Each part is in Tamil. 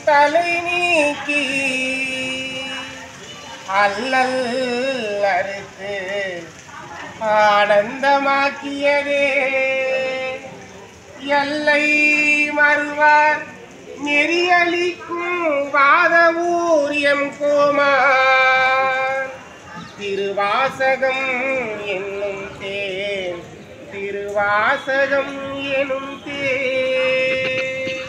தலை நீக்கி அல்லல் அறுத்து ஆனந்தமாக்கியதே எல்லை மறுவார் நெறியளிக்கும் வாதவூரியம் கோமார் திருவாசகம் என்னும் தேன் திருவாசகம் எனும் தேன்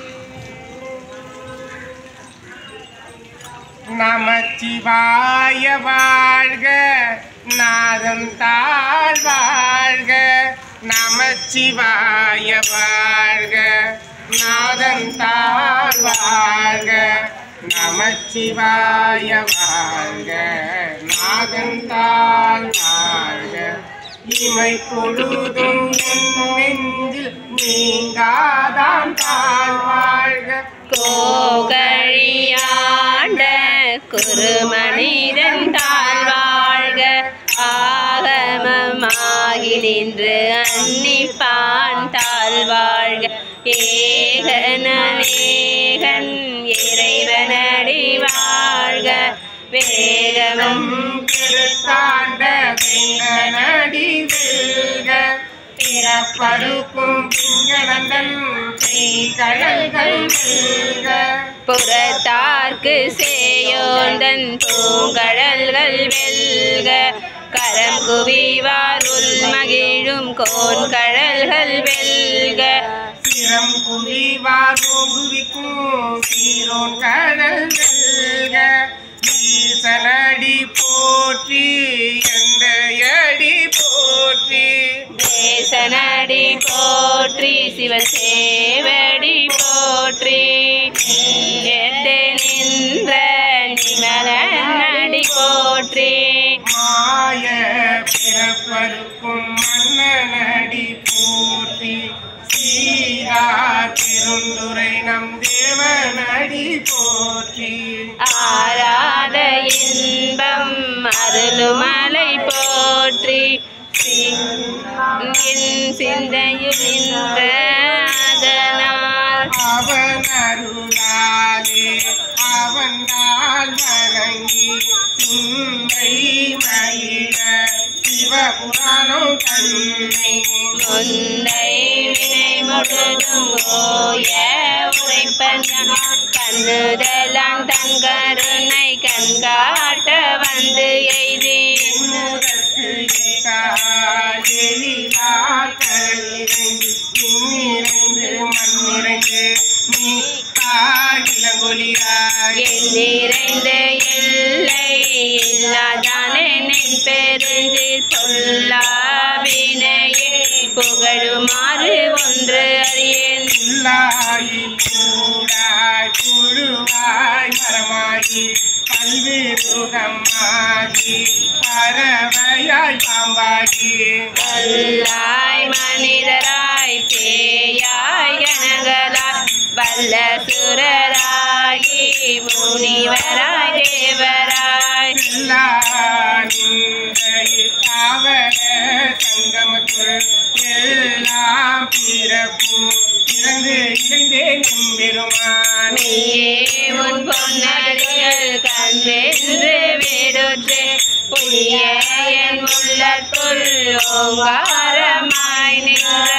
நமச்சிவாய வாழ்க நாதம் தாழ் வாழ்க நமச்சிவாய வாழ்க நாதம் தாழ் வாழ்க நமச்சிவாய வாழ்க நாதம் தாழ் வாழ்க இமை பொழுதும் என் நெஞ்சில் நீங்காதான் தாழ் வாழ்க கோகழியாண்ட குருமனிதன் தாழ்வாழ்க ஆகமமாகி நின்று அன்னிப்பான் தாழ்வாழ்க ஏகனேகன் இறைவனடி வாழ்க வேகமும் கெடுத்தாண்ட வெங்கனடி வெல்க பிறப்பருக்கும் பிங்கடந்தன் கடல்கள் வெல்க புறத்தார்க்கு சேயோந்தன் பூங்கடல்கள் வெல்க கரம் குவிவார் உள் மகிழும் கோன்கடல்கள் வெல்க சிரம் புலிவார் ஓங்குவிக்கும் சீரோன் கடல் வெல்க ஈசனடி போற்றி எந்த அடி போற்றி தேசனடி போற்றி சிவசேவடி போற்றி ஏத்து நின்ற நிமலனடி போற்றி மாய பிறப்பருக்கும் மன்னனடி போற்றி சீரா பெருந்துரை நம் தேவனடி போற்றி ஆராத இன்பம் அருளுமலை போற்றி என் சிந்தையில் நின்ற அதனால் அவன் அருளாலே அவன்தால் வணங்கி சிந்தை மயில சிவபுராணம் தன்னை முந்தை வினை முழுதும் ஓய உரைப்பன் கண்ணுதலான் தன் கருணை கண்காட்ட வந்து எய்தி என்னுதற்கு எழிலார் கரையிறங்கி இன்னிறைந்து மண்ணிறைந்து நீ காகிலங்கொலியாய் என் நிறைந்த எல்லை இல்லாதானே நின் பெருஞ்சி சொல்லாவினையே புகழுமாறு ஒன்று அறியேன் உள்ளாயில் கூடாய் புழுவாய் மரமாகி பல்வேறுகமாகி பறவையாய் பாம்பாகி வல்லாய் மனிதராய் பேயாய் கணங்களாய் வல்ல சுரராகி முனிவராய் தேவராய் தாவர சங்கமத்துள் எல்லாம் பிறப்பும் இறந்து இழந்தேன் எம்பெருமான் நீயே உன் பொன்னடிகள் கண்டென்று விடுற்றே புதிய என் உள்ளத்துள் ஓங்காரமாய் நின்ற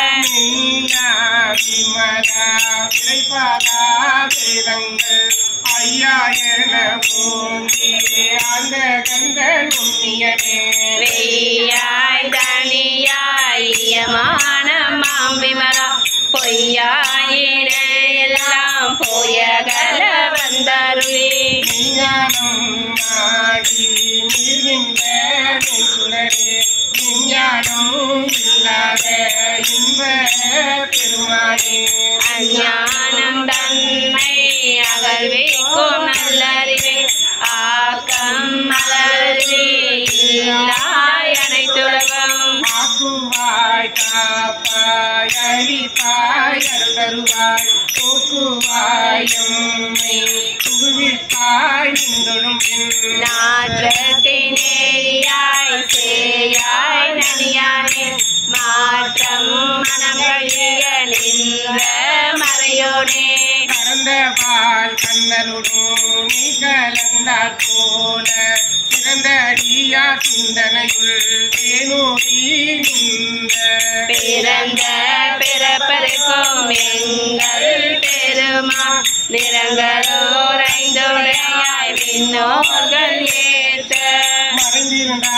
விமலா விரைப்பாதா வேதங்கள் ஐயா என பூந்தி அந்த கந்தன் உண்ணியனே வெய்யாய் தனியாய் யமான மாம்பிமரா பொய்யாயின எல்லாம் போயகல வந்தருளி விஞ்ஞானம் ஆகி நிற்கின்ற சுடரே விஞ்ஞானம் இல்லாத இன்ப பெருமானே அஞ்ஞானம் தன்னை அகழ்விக்கும் நல்லறிவே ஆக்கம் மலர்ச்சி இல்லாய் அனைத்துலகம் ஆக்குவாய் காப்பாய் அழிப்பாய் அருள்தருவாய் போக்குவாய் எம்மை புகுவிப்பாய் நின்றொடும் பின் நாற்றத்தினேயாய் சேயாய் நனியானே மாற்றம் மனம் கழிய நின்ற மறையோனே பரந்த வாழ் கண்ண கடலுடன் நீ கலந்தாற் போல சிறந்த அடியா சிந்தனையுள் தேனூரி நின்ற பிறந்த பிறப்பருக்கும் எங்கள் பெருமா நிறங்களோர் ஐந்துடையாய் விண்ணோர்கள் ஏற்ற மறைந்திருந்த